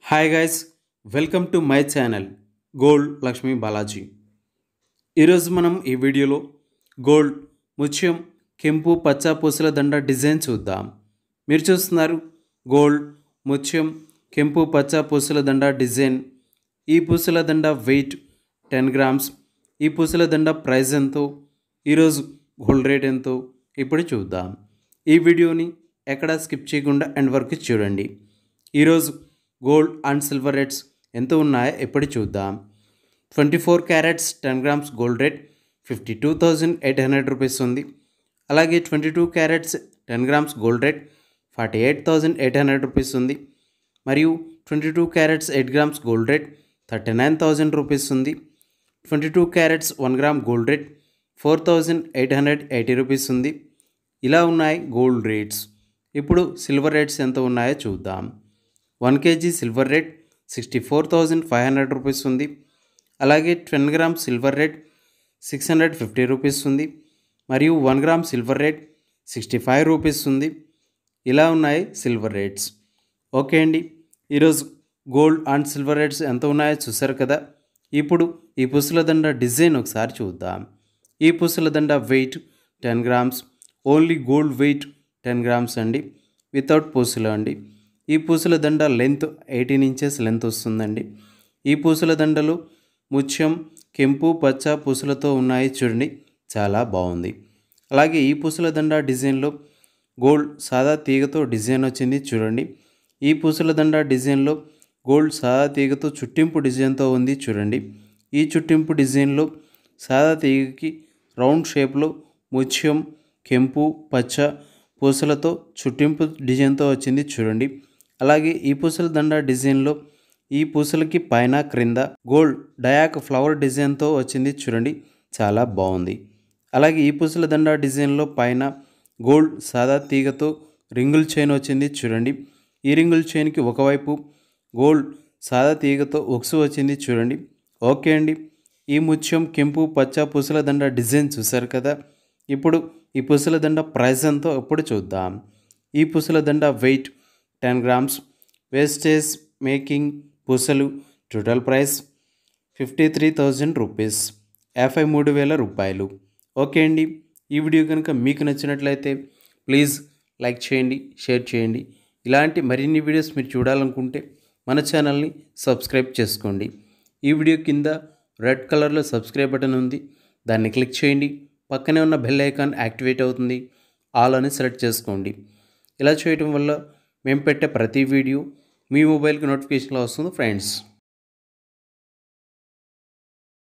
hi guys welcome to my channel gold Lakshmi Balaji ఈరోజు మనం ఈ వీడియోలో గోల్డ్ ముత్యం కెంపు పచ్చ పూసల దండ డిజైన్ చూద్దాం మీరు చూస్తున్నారు గోల్డ్ ముత్యం కెంపు పచ్చ పూసల దండ డిజైన్ ఈ పూసల దండ వెయిట్ టెన్ గ్రామ్స్ ఈ పూసల దండ ప్రైస్ ఎంతో ఈరోజు గోల్డ్ రేట్ ఎంతో ఇప్పుడు చూద్దాం ఈ వీడియోని ఎక్కడా స్కిప్ చేయకుండా ఎండ్ వరకు చూడండి ఈరోజు గోల్డ్ అండ్ సిల్వర్ రేట్స్ ఎంత ఉన్నాయో ఎప్పుడు చూద్దాం twenty four carats ten grams gold rate fifty two thousand eight hundred rupees ఉంది అలాగే twenty two carats ten grams gold rate forty eight thousand eight hundred rupees ఉంది మరియు twenty two carats eight grams gold rate thirty nine thousand rupees ఉంది twenty two carats one gram gold rate four thousand eight hundred eighty rupees ఉంది ఇలా ఉన్నాయి gold rates ఇప్పుడు silver rates ఎంత ఉన్నాయో చూద్దాం one KG silver rate sixty four thousand five hundred rupees ఉంది అలాగే ten gram silver rate six hundred fifty rupees ఉంది మరియు one gram silver rate sixty five rupees ఉంది ఇలా ఉన్నాయి సిల్వర్ రేట్స్ ఓకే అండి ఈరోజు గోల్డ్ అండ్ సిల్వర్ రేట్స్ ఎంత ఉన్నాయో చూసారు కదా ఇప్పుడు ఈ పుసల దండ డిజైన్ ఒకసారి చూద్దాం ఈ పుసల దండ weight ten grams only gold weight ten grams అండి వితౌట్ పూసలు అండి ఈ పూసల దండ లెంత్ ఎయిటీన్ ఇంచెస్ లెంత్ వస్తుందండి ఈ పూసల దండలు ముత్యం కెంపు పచ్చ పూసలతో ఉన్నాయి చూడండి చాలా బాగుంది అలాగే ఈ పూసల దండ డిజైన్లో గోల్డ్ సాదా తీగతో డిజైన్ వచ్చింది చూడండి ఈ పూసల దండ డిజైన్లో గోల్డ్ సాదా తీగతో చుట్టింపు డిజైన్తో ఉంది చూడండి ఈ చుట్టింపు డిజైన్లో సాదా తీగకి రౌండ్ షేప్లో ముత్యం కెంపు పచ్చ పూసలతో చుట్టింపు డిజైన్తో వచ్చింది చూడండి అలాగే ఈ పూసల దండ డిజైన్లో ఈ పూసలకి పైన క్రింద గోల్డ్ డయాక్ ఫ్లవర్ డిజైన్తో వచ్చింది చూడండి చాలా బాగుంది అలాగే ఈ పూసల దండ డిజైన్లో పైన గోల్డ్ సాదా తీగతో రింగుల్ చైన్ వచ్చింది చూడండి ఈ రింగుల్ చైన్కి ఒకవైపు గోల్డ్ సాదా తీగతో ఒక్సు వచ్చింది చూడండి ఓకే అండి ఈ ముత్యం కెంపు పచ్చ పూసల దండ డిజైన్ చూశారు కదా ఇప్పుడు ఈ పూసల దండ ప్రైస్ ఎంతో ఎప్పుడు చూద్దాం ఈ పూసల దండ weight ten grams wastage making పూసలు total price fifty three thousand rupees యాభై మూడు వేల రూపాయలు ఓకే అండి ఈ వీడియో కనుక మీకు నచ్చినట్లయితే ప్లీజ్ లైక్ చేయండి షేర్ చేయండి ఇలాంటి మరిన్ని వీడియోస్ మీరు చూడాలనుకుంటే మన ఛానల్ని సబ్స్క్రైబ్ చేసుకోండి ఈ వీడియో కింద రెడ్ కలర్లో సబ్స్క్రైబ్ బటన్ ఉంది దాన్ని క్లిక్ చేయండి పక్కనే ఉన్న బెల్ ఐకాన్ యాక్టివేట్ అవుతుంది ఆల్ అని సెలెక్ట్ చేసుకోండి ఇలా చేయడం వల్ల మేము పెట్టే ప్రతి వీడియో మీ మొబైల్కి నోటిఫికేషన్లో వస్తుంది ఫ్రెండ్స్